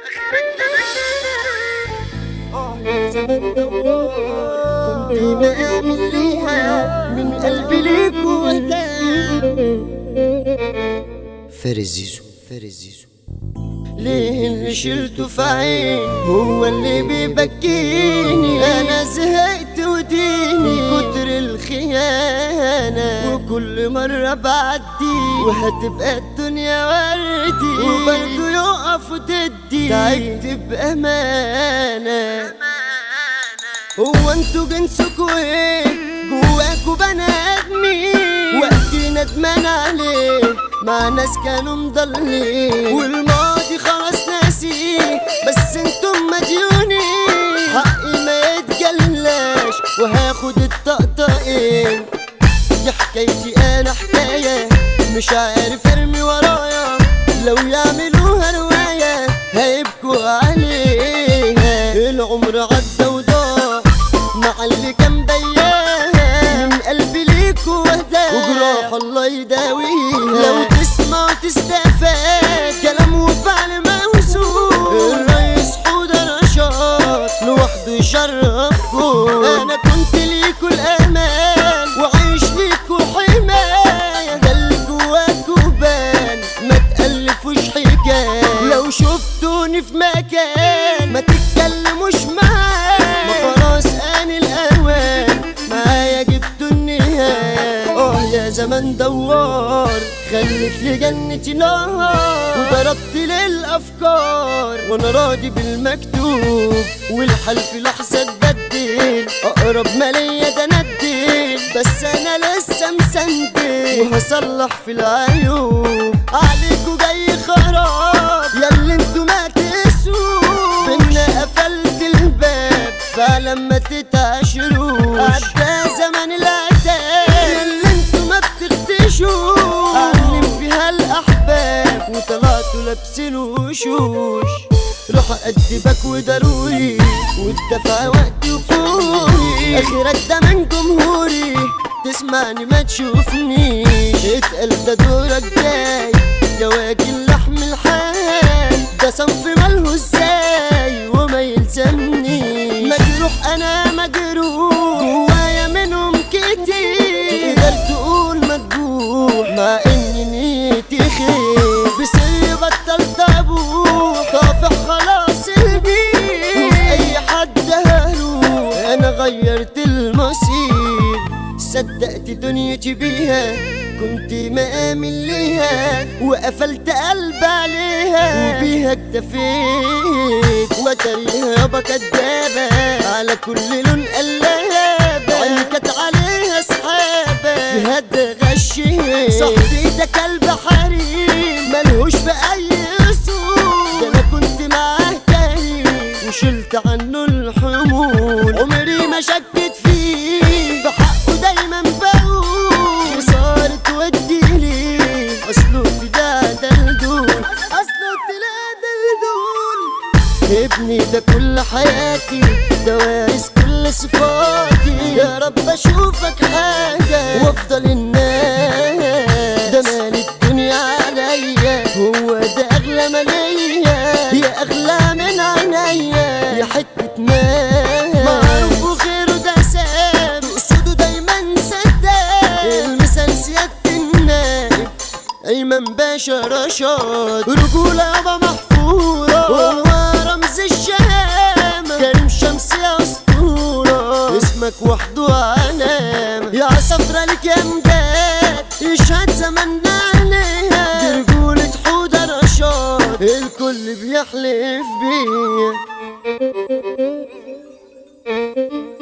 آه يا زمان دوار كنت بآمن ليها من قلبي ليك وداع فارس زيزو فارس زيزو ليه اللي شلته في عيني هو اللي بيبكيني انا زهقت وديني كتر الخيانة وكل مرة بعدي وهتبقى الدنيا وردي وبرضه يقف وتدي تعبت بأمانة هو انتوا جنسكوا ايه جواكوا بني ادمين وقتي ندمان عليه مع ناس كانوا مضلين والماضي خلاص ناسي بس انتم مديونين حقي ما يتجلاش وهاخد الطقطقين دي حكايتي انا حكاية مش عارف ارمي ورايا لو يعملوها رواية هيبكوا عليها العمر عدى وضاع مع اللي كان بياها من قلبي ليك وهداها وجراح الله يداويها لو تسمع وتستفاد كلام وفعل موزون الرئيس حوده رشاد لوحده يشرفكم انا كنت ليكوا الامان وعايش ليكوا حمايه ده اللي جواكوا بان ما تألفوش حكايه لو شفتوني في مكان ما تتكلموش معايا ما خلاص ان الاوان معايا جبتوا النهايه اه يا زمان دوار خليك لجنتي نار وضربت للافكار وانا راضي بالمكتوب والحل في لحظه اتبدل اقرب ما ليا ده ندل بس انا لسه مسندل وهصلح في العيوب عليكوا جاي خراب ياللي انتوا ما تقسوش بينا قفلت الباب فلما تتعشروش عدى زمن العتاب ياللي انتوا ما بتختشوش علم فيها الاحباب وطلعتوا لابسين وشوش روح ادبك وضروري والدفع وقتي وفوري اخرك ده من جمهوري تسمعني ما تشوفنيش اتقل ده دورك جاي جواكي اللحم الحي ده صنف ماله ازاي وما يلزمني مجروح انا مجروح جوايا منهم كتير تقدر تقول مدبوح مع اني نيتي خير بسر بطلت ابوح طافح خلاص البيت وفي اي حد هروح انا غيرت المصير صدقت دنيتي بيها كنت مآمن ليها وقفلت قلب عليها وبيها اكتفيت وتريها يابا كدابة على كل لون قلابة عيني كانت عليها سحابة في هد غشيت صاحبي ده كلب حريم ملهوش في أي أصول ده أنا كنت معاه كريم وشلت عنه الحمول عمري ما شكت فيه في حقه دايما بقول خسارة تودي لي اصله طلع دلدول اصله طلع دلدول ابني ده كل حياتي ده وارث كل صفاتي يا رب اشوفك حاجة وافضل الناس ده مال الدنيا عليا هو ده اغلى ما ليا يا اغلى من عينيا يا حتة مال معروف وغيره ده ساب اسوده دايما سداد المثال سيادة النائب ايمن باشا رشاد رجولة يابا محفورة هو رمز الشهامة كريم شمس يا اسطورة اسمك وحده علامة يا صفرة لك يا مجاد يشهد زماننا عليها دي رجولة حودة رشاد الكل بيحلف بيها